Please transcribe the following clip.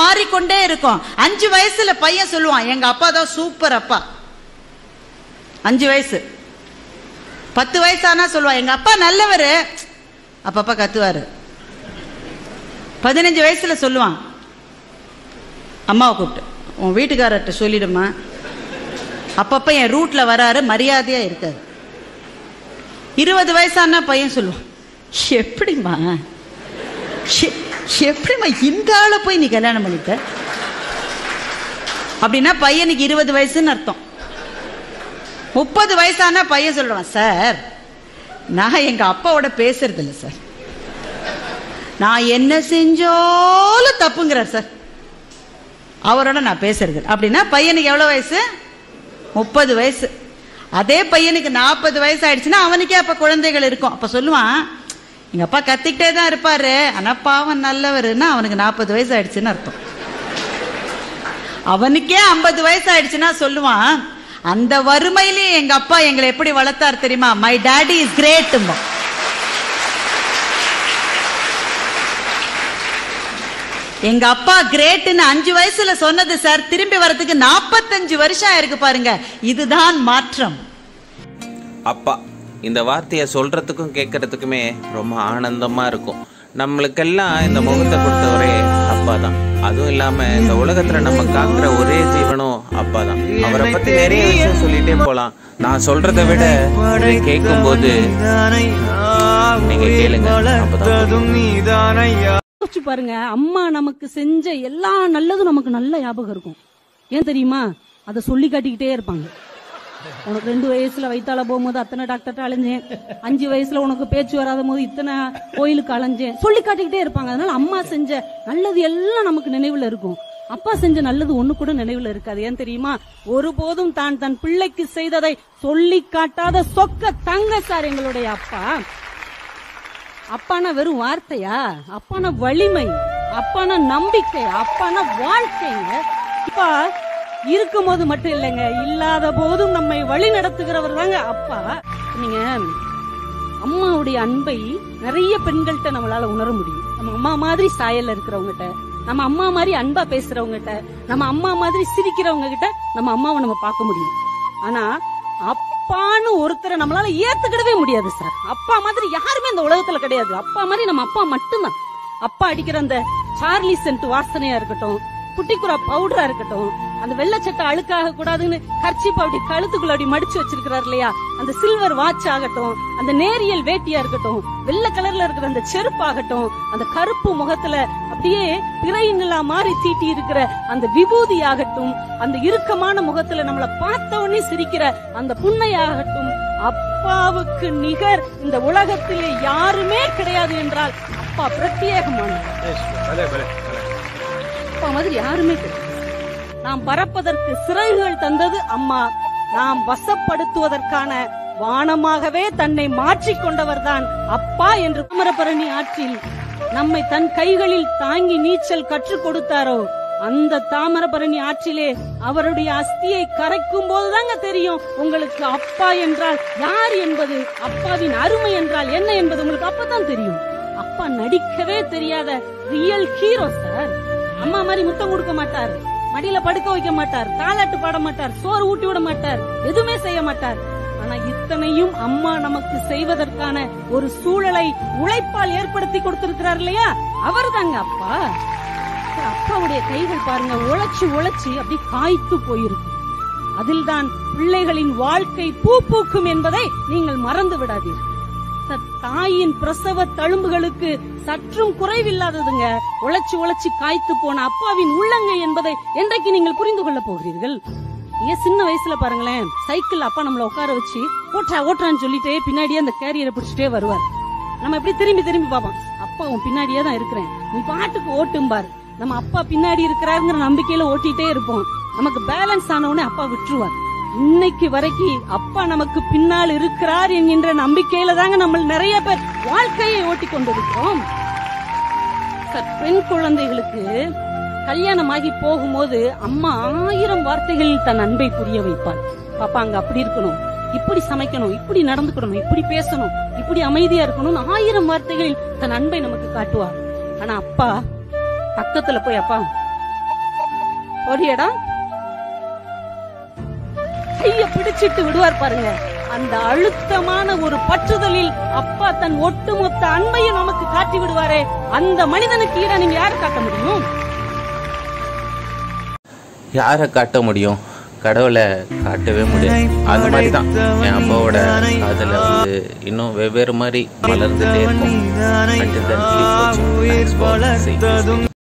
மாறிக்கொண்டே இருக்கும் அஞ்சு வயசுல பையன் சொல்லுவான் எங்க அப்பா தான் சூப்பர் அப்பா அஞ்சு வயசு பத்து வயசானா சொல்லுவான் எங்க அப்பா நல்லவரு அப்பப்பா கத்துவாரு பதினஞ்சு வயசுல சொல்லுவான் அம்மாவை கூப்பிட்டு உன் வீட்டுக்காரர்கிட்ட சொல்லிடுமா அப்பப்ப என் ரூட்ல வராரு மரியாதையா இருக்காது இருபது வயசானா பையன் சொல்லுவான் எப்படிம்மா எ- எப்படிம்மா இந்த ஆளை போய் நீ கல்யாணம் பண்ணிட்ட அப்படின்னா பையனுக்கு இருபது வயசுன்னு அர்த்தம் முப்பது வயசானா பையன் சொல்றான் சார் நான் எங்க அப்பாவோட பேசுறது இல்லை சார் நான் என்ன செஞ்சாலும் தப்புங்கிறார் சார் அவரோட நான் பேசுறது இல்ல. அப்படின்னா பையனுக்கு எவ்வளவு வயசு முப்பது வயசு அதே பையனுக்கு நாற்பது வயசு ஆயிடுச்சுன்னா அவனுக்கே அப்ப குழந்தைகள் இருக்கும் அப்ப சொல்லுவான் எங்க அப்பா கத்திக்கிட்டே தான் இருப்பாரு ஆனா பாவம் நல்லவருன்னா அவனுக்கு நாற்பது வயசு ஆயிடுச்சுன்னு அர்த்தம் அவனுக்கே ஐம்பது வயசு ஆயிடுச்சுன்னா சொல்லுவான் அந்த வறுமையிலேயே எங்க அப்பா எங்களை எப்படி வளர்த்தார் தெரியுமா மை டாடி இஸ் கிரேட் எங்க அப்பா கிரேட்னு அஞ்சு வயசுல சொன்னது சார் திரும்பி வரதுக்கு நாற்பத்தஞ்சு வருஷம் ஆயிருக்கு பாருங்க இதுதான் மாற்றம் அப்பா இந்த வார்த்தையை சொல்றதுக்கும் கேட்கறதுக்குமே ரொம்ப ஆனந்தமா இருக்கும் நம்மளுக்கெல்லாம் இந்த முகத்தை கொடுத்தவரே அப்பா தான் அதுவும் இல்லாம இந்த உலகத்துல நம்ம காக்குற ஒரே ஜீவனும் அப்பா தான் அவரை பத்தி நிறைய விஷயம் சொல்லிட்டே போலாம் நான் சொல்றதை விட கேட்கும் போது நீங்க கேளுங்க அப்பதான் யோசிச்சு பாருங்க அம்மா நமக்கு செஞ்ச எல்லா நல்லதும் நமக்கு நல்ல ஞாபகம் இருக்கும் ஏன் தெரியுமா அதை சொல்லி காட்டிக்கிட்டே இருப்பாங்க உனக்கு ரெண்டு வயசுல வயித்தால போகும்போது அத்தனை டாக்டர்கிட்ட அலைஞ்சேன் அஞ்சு வயசுல உனக்கு பேச்சு வராத போது இத்தனை கோயிலுக்கு அலைஞ்சேன் சொல்லி காட்டிக்கிட்டே இருப்பாங்க அதனால அம்மா செஞ்ச நல்லது எல்லாம் நமக்கு நினைவுல இருக்கும் அப்பா செஞ்ச நல்லது ஒண்ணு கூட நினைவுல இருக்காது ஏன் தெரியுமா ஒருபோதும் தான் தன் பிள்ளைக்கு செய்ததை சொல்லி காட்டாத சொக்க தங்க சார் எங்களுடைய அப்பா அப்பானா வெறும் வார்த்தையா அப்பானா வலிமை அப்பானா நம்பிக்கை அப்பானா வாழ்க்கைங்க அப்பா இருக்கும் போது மட்டும் இல்லைங்க இல்லாத போதும் நம்மை வழி நடத்துகிறவர் தாங்க அப்பா நீங்க அம்மாவுடைய அன்பை நிறைய பெண்கள்கிட்ட நம்மளால உணர முடியும் நம்ம அம்மா மாதிரி சாயல்ல இருக்கிறவங்ககிட்ட நம்ம அம்மா மாதிரி அன்பா பேசுறவங்ககிட்ட நம்ம அம்மா மாதிரி சிரிக்கிறவங்க கிட்ட நம்ம அம்மாவை நம்ம பார்க்க முடியும் ஆனா அப்பான்னு ஒருத்தரை நம்மளால ஏத்துக்கிடவே முடியாது சார் அப்பா மாதிரி யாருமே இந்த உலகத்துல கிடையாது அப்பா மாதிரி நம்ம அப்பா மட்டும்தான் அப்பா அடிக்கிற அந்த சார்லி சென்ட் வாசனையா இருக்கட்டும் குட்டிக்குரா பவுடரா இருக்கட்டும் அந்த வெள்ளை சட்டை அழுக்காக கூடாதுன்னு கர்ச்சிப் அப்படி கழுத்துக்குள்ள அப்படி மடிச்சு வச்சிருக்கிறார் இல்லையா அந்த சில்வர் வாட்ச் ஆகட்டும் அந்த நேரியல் வேட்டியா இருக்கட்டும் வெள்ளை கலர்ல இருக்கிற அந்த செருப்பு ஆகட்டும் அந்த கருப்பு முகத்துல அப்படியே பிறை நிலா மாதிரி தீட்டி இருக்கிற அந்த விபூதி ஆகட்டும் அந்த இறுக்கமான முகத்துல நம்மள பார்த்த உடனே சிரிக்கிற அந்த புண்ணையாகட்டும் அப்பாவுக்கு நிகர் இந்த உலகத்திலே யாருமே கிடையாது என்றால் அப்பா பிரத்யேகமானவர் அப்பா மாதிரி யாருமே கிடையாது நாம் பறப்பதற்கு சிறகுகள் தந்தது அம்மா நாம் வசப்படுத்துவதற்கான வானமாகவே தன்னை மாற்றிக் கொண்டவர்தான் அப்பா என்று தாமிரபரணி ஆற்றில் நம்மை தன் கைகளில் தாங்கி நீச்சல் கற்றுக் கொடுத்தாரோ அந்த தாமிரபரணி ஆற்றிலே அவருடைய அஸ்தியை கரைக்கும் போதுதாங்க தெரியும் உங்களுக்கு அப்பா என்றால் யார் என்பது அப்பாவின் அருமை என்றால் என்ன என்பது உங்களுக்கு அப்பதான் தெரியும் அப்பா நடிக்கவே தெரியாத ரியல் ஹீரோ சார் அம்மா மாதிரி முத்தம் கொடுக்க மாட்டார் மடியில படுக்க வைக்க மாட்டார் தாலாட்டு பாட மாட்டார் சோறு ஊட்டி விட மாட்டார் எதுவுமே செய்ய மாட்டார் ஆனா இத்தனையும் அம்மா நமக்கு செய்வதற்கான ஒரு சூழலை உழைப்பால் ஏற்படுத்தி கொடுத்திருக்கிறார் இல்லையா அவர்தாங்க அப்பா அப்பாவுடைய கைகள் பாருங்க உழைச்சு உழைச்சு அப்படி காய்த்து போயிருக்கு அதில்தான் பிள்ளைகளின் வாழ்க்கை பூ பூக்கும் என்பதை நீங்கள் மறந்து விடாதீர்கள் த- தாயின் பிரசவ தழும்புகளுக்கு சற்றும் குறைவில்லாததுங்க உழைச்சு உழைச்சு காய்த்து போன அப்பாவின் உள்ளங்கை என்பதை என்றைக்கு நீங்கள் புரிந்து கொள்ள போகிறீர்கள் நீங்க சின்ன வயசுல பாருங்களேன் சைக்கிள் அப்பா நம்மள உட்கார வச்சு ஓட்டுறா ஓட்டுறான்னு சொல்லிட்டே பின்னாடியே அந்த கேரியரை பிடிச்சிட்டே வருவார் நம்ம எப்படி திரும்பி திரும்பி பார்ப்போம் அப்பா உன் பின்னாடியே தான் இருக்கிறேன் நீ பாட்டுக்கு ஓட்டும்பார் நம்ம அப்பா பின்னாடி இருக்கிறாருங்கிற நம்பிக்கையில ஓட்டிட்டே இருப்போம் நமக்கு பேலன்ஸ் ஆன உடனே அப்பா விட்டுருவார் இன்னைக்கு வரைக்கும் அப்பா நமக்கு பின்னால் இருக்கிறார் என்கின்ற நம்பிக்கையில தாங்க நம்ம நிறைய பேர் வாழ்க்கையை ஓட்டி கொண்டிருக்கிறோம் சார், பெண் குழந்தைகளுக்கு கல்யாணமாகி போகும்போது அம்மா ஆயிரம் வார்த்தைகளில் தன் அன்பை புரிய வைப்பாள் பாப்பா அங்க அப்படி இருக்கணும் இப்படி சமைக்கணும் இப்படி நடந்துக்கணும் இப்படி பேசணும் இப்படி அமைதியா இருக்கணும் ஆயிரம் வார்த்தைகளில் தன் அன்பை நமக்கு காட்டுவார் ஆனா அப்பா பக்கத்துல போய் அப்பா ஓடியடா கைய பிடிச்சிட்டு விடுவார் பாருங்க அந்த அழுத்தமான ஒரு பற்றுதலில் அப்பா தன் ஒட்டுமொத்த அன்பையும் நமக்கு காட்டி விடுவாரே அந்த மனிதனுக்கு ஈடா நீங்க யாரை காட்ட முடியும் யாரை காட்ட முடியும் கடவுளை காட்டவே முடியாது அது மாதிரி தான் என் அப்பாவோட அதில் வந்து இன்னும் வெவ்வேறு மாதிரி மலர்ந்துட்டே இருக்கும் Until then, keep watching. Thanks for seeing this video.